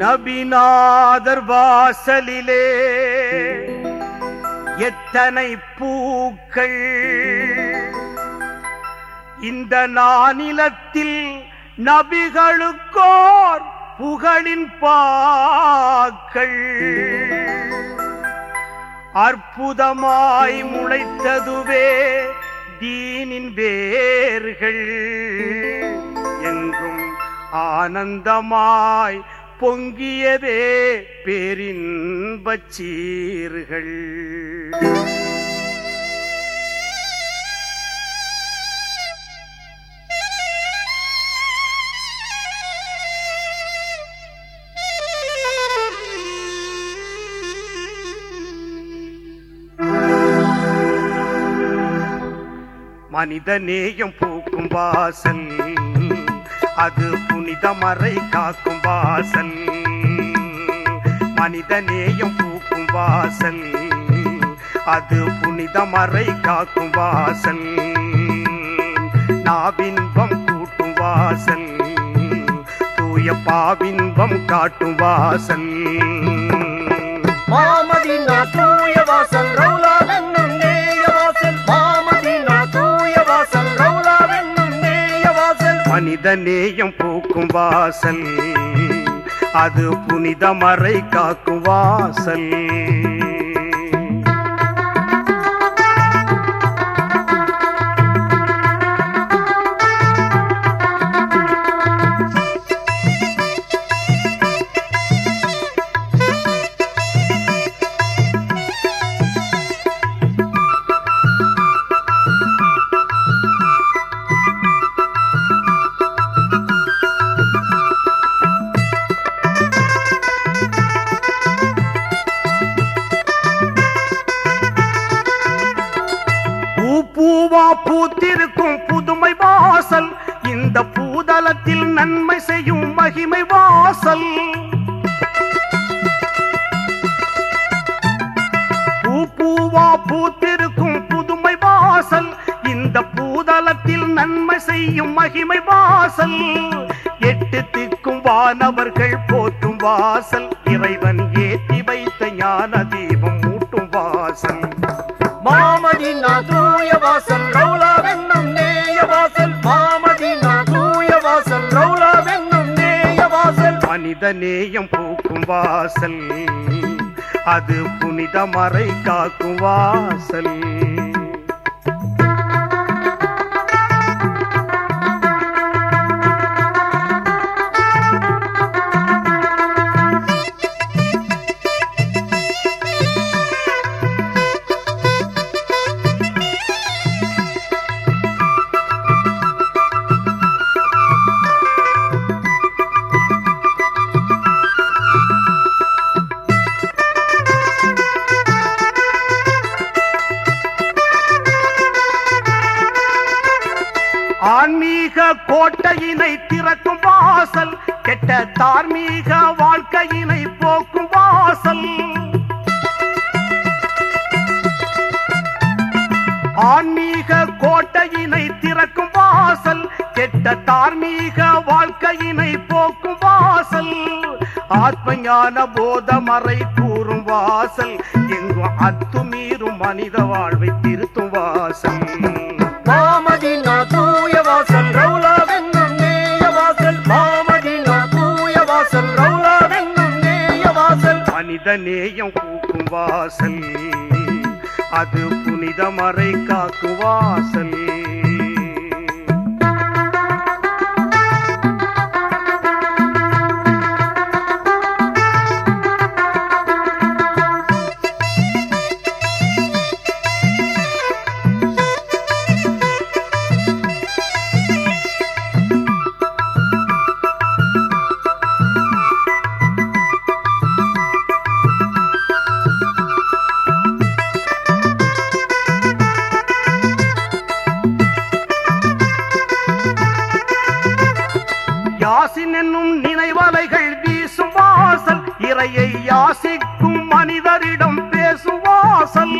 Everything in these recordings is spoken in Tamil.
நபிநாதர் வாசலிலே எத்தனை பூக்கள் இந்த நானிலத்தில் நபிகளுக்கோர் புகழின் பாக்கள் அற்புதமாய் முளைத்ததுவே தீனின் வேர்கள் என்றும் ஆனந்தமாய் பொங்கியதே பேரின்பச் சீர்கள் மனித நேயம் பூக்கும் வாசல் அது புனித மறை காக்கும் வாசல் மனித நேயம் பூக்கும் வாசல் அது புனித மறை காக்கும் வாசல் நாவின்பம் கூட்டும் வாசல் தூய பாவின்பம் காட்டும் வாசல் மாமதினா தூய வாசல் ரவுலா வெண்ணும் நேய வாசல் மாமதினா தூய வாசல் ரவுலா வெண்ணும் நேய வாசல் மனித நேயம் பூக்கும் வாசல் அது புனித மறை காக்கும் வாசல் பூ பூவா பூத்திருக்கும் புதுமை வாசல் இந்த பூதலத்தில் நன்மை செய்யும் மகிமை வாசல் பூ பூவா பூத்திருக்கும் புதுமை வாசல் இந்த பூதலத்தில் நன்மை செய்யும் மகிமை வாசல் எட்டு திக்கும் வானவர்கள் போற்றும் வாசல் இறைவன் ஏற்றி வைத்த ஞான தீபம் மூட்டும் வாசல் மாமதினா தூய வாசல் ரவுலா வெண்ணும் நேய வாசல் மாமதினா தூய வாசல் ரவுலா வெண்ணும் நேய வாசல் மனித நேயம் பூக்கும் வாசல் அது புனித மறை காக்கும் வாசல் ஆன்மீக கோட்டையினை திறக்கும் வாசல் கெட்ட தார்மீக வாழ்க்கையினை போக்கும் வாசல் ஆன்மீக கோட்டையினை திறக்கும் வாசல் கெட்ட தார்மீக வாழ்க்கையினை போக்கும் வாசல் ஆத்ம ஞான போத மறை கூறும் வாசல் எங்கும் அத்துமீறும் மனித வாழ்வை திருத்தும் வாசல் மாமதினா தூய வாசல் ரவுலா வெண்ணும் நேய வாசல் மாமதினா தூய வாசல் ரவுலா வெண்ணும் நேய வாசல் மனித நேயம் பூக்கும் வாசல் அது புனித மறை காக்கும் வாசல் யாசின் என்னும் நினைவலைகள் வீசும் வாசல் இறையை யாசிக்கும் மனிதரிடம் பேசும் வாசல்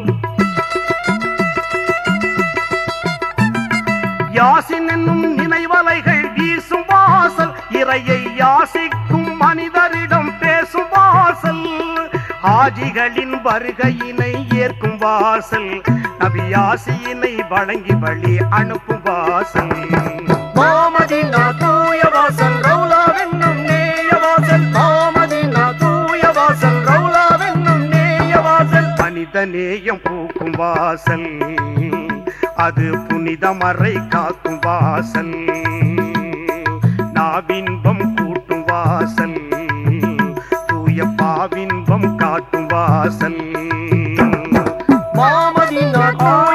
யாசின் என்னும் நினைவலைகள் வீசும் வாசல் இறையை யாசிக்கும் மனிதரிடம் ஆஜிகளின் வருகையினை ஏற்கும் வாசல் நபியாசியினை வழங்கி வழி அனுப்பும் வாசல் மாமதினா தூய வாசல் ரவுலாவென்னும் நேய வாசல் மாமதினா தூய வாசல் ரவுலாவென்னும் நேய வாசல் மனித நேயம் பூக்கும் வாசல் அது புனித மறை காக்கும் வாசல் நாவின்பம் கூட்டும் வாசல் தூய பாவின்பம் காட்டும் வாசல் மாமதினா தூய